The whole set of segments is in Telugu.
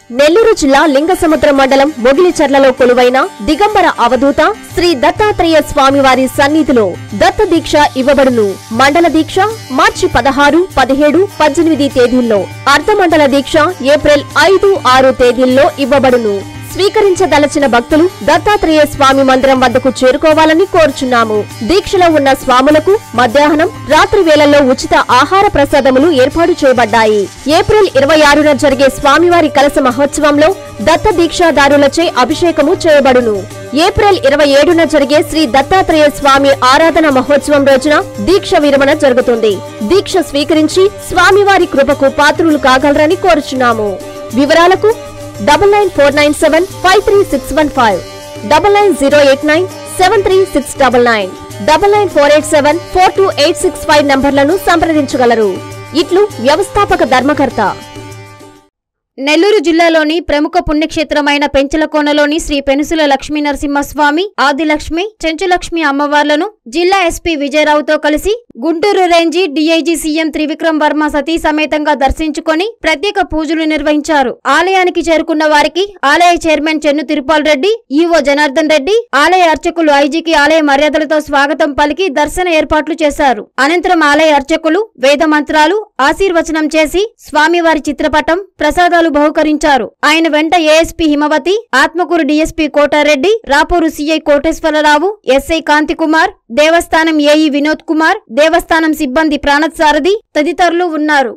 నెల్లూరు జిల్లా లింగసముద్ర మండలం మొగిలిచర్లలో కొలువైన దిగంబర అవధూత శ్రీ దత్తాత్రేయ స్వామివారి సన్నిధిలో దత్త దీక్ష ఇవ్వబడును మండల దీక్ష మార్చి పదహారు పదిహేడు పద్దెనిమిది తేదీల్లో అర్ధమండల దీక్ష ఏప్రిల్ ఐదు ఆరు తేదీల్లో ఇవ్వబడును స్వీకరించదలచిన భక్తులు దత్తాత్రేయ స్వామి మందిరం వద్దకు చేరుకోవాలని కోరుచున్నాము దీక్షలో ఉన్న స్వాములకు మధ్యాహ్నం రాత్రి వేళల్లో ఉచిత ఆహార ప్రసాదములు ఏర్పాటు చేయబడ్డాయి ఏప్రిల్ ఇరవై ఆరున జరిగే స్వామివారి కలస మహోత్సవంలో దత్త దీక్షాదారులచే అభిషేకము చేయబడును ఏప్రిల్ ఇరవై ఏడున జరిగే శ్రీ దత్తాత్రేయ స్వామి ఆరాధన మహోత్సవం రోజున దీక్ష విరమణ జరుగుతుంది దీక్ష స్వీకరించి స్వామివారి కృపకు పాత్రులు కాగలరని కోరుచున్నాము వివరాలకు double nine four nine seven five three six one five double nine zero eight nine seven three six double nine double nine four eight seven four two eight six five నంబర్లను సంప్రదించగలరు ఇట్లు వ్యవస్థాపక ధర్మకర్త నెల్లూరు జిల్లాలోని ప్రముఖ పుణ్యక్షేత్రమైన పెంచలకోనలోని శ్రీ పెనుసుల లక్ష్మీ నరసింహస్వామి ఆదిలక్ష్మి చెంచులక్ష్మి అమ్మవార్లను జిల్లా ఎస్పీ విజయరావుతో కలిసి Guntur range DIG CM Trivikram Varma సతీ సమేతంగా దర్శించుకొని ప్రత్యేక పూజలు నిర్వహించారు ఆలయానికి చేరుకున్న వారికి ఆలయ చైర్మన్ చెన్ను తిరుపాల్ రెడ్డి ఈవో జనార్దన్ రెడ్డి ఆలయ అర్చకులు ఐజీకి ఆలయ మర్యాదలతో స్వాగతం పలికి దర్శన ఏర్పాట్లు చేశారు అనంతరం ఆలయ అర్చకులు వేద మంత్రాలు ఆశీర్వచనం చేసి స్వామివారి చిత్రపటం ప్రసాదాలు బహుకరించారు ఆయన వెంట ASP Himavathi Atmakur DSP Kotareddy Rapur CI Koteswararao SI Kanthikumar దేవస్థానం ఏఈ వినోద్ కుమార్ దేవస్థానం సిబ్బంది ప్రాణత్ సారథి తదితరులు ఉన్నారు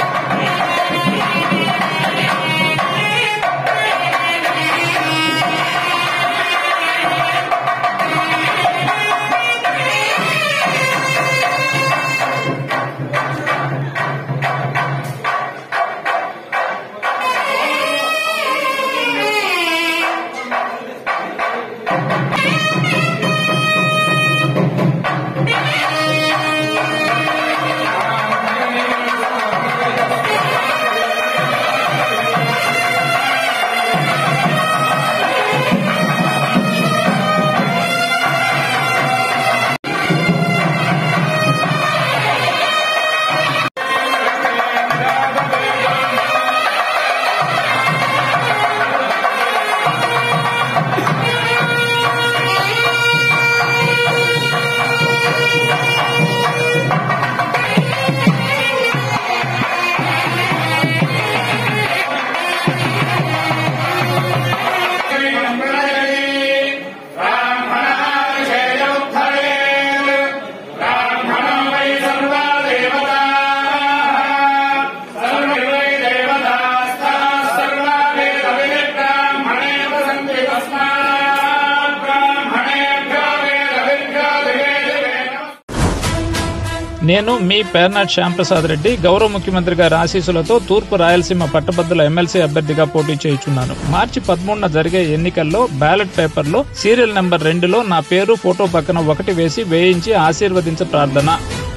నేను మీ పేర్నాట్ శ్యాంప్రసాద్ రెడ్డి గౌరవ ముఖ్యమంత్రి గారి ఆశీస్సులతో తూర్పు రాయలసీమ పట్టభద్రుల ఎమ్మెల్సీ అభ్యర్థిగా పోటీ చేయుచున్నాను మార్చి పదమూడున జరిగే ఎన్నికల్లో బ్యాలెట్ పేపర్లో సీరియల్ నెంబర్ రెండులో నా పేరు ఫోటో పక్కన ఒకటి వేసి వేయించి ఆశీర్వదించ ప్రార్థన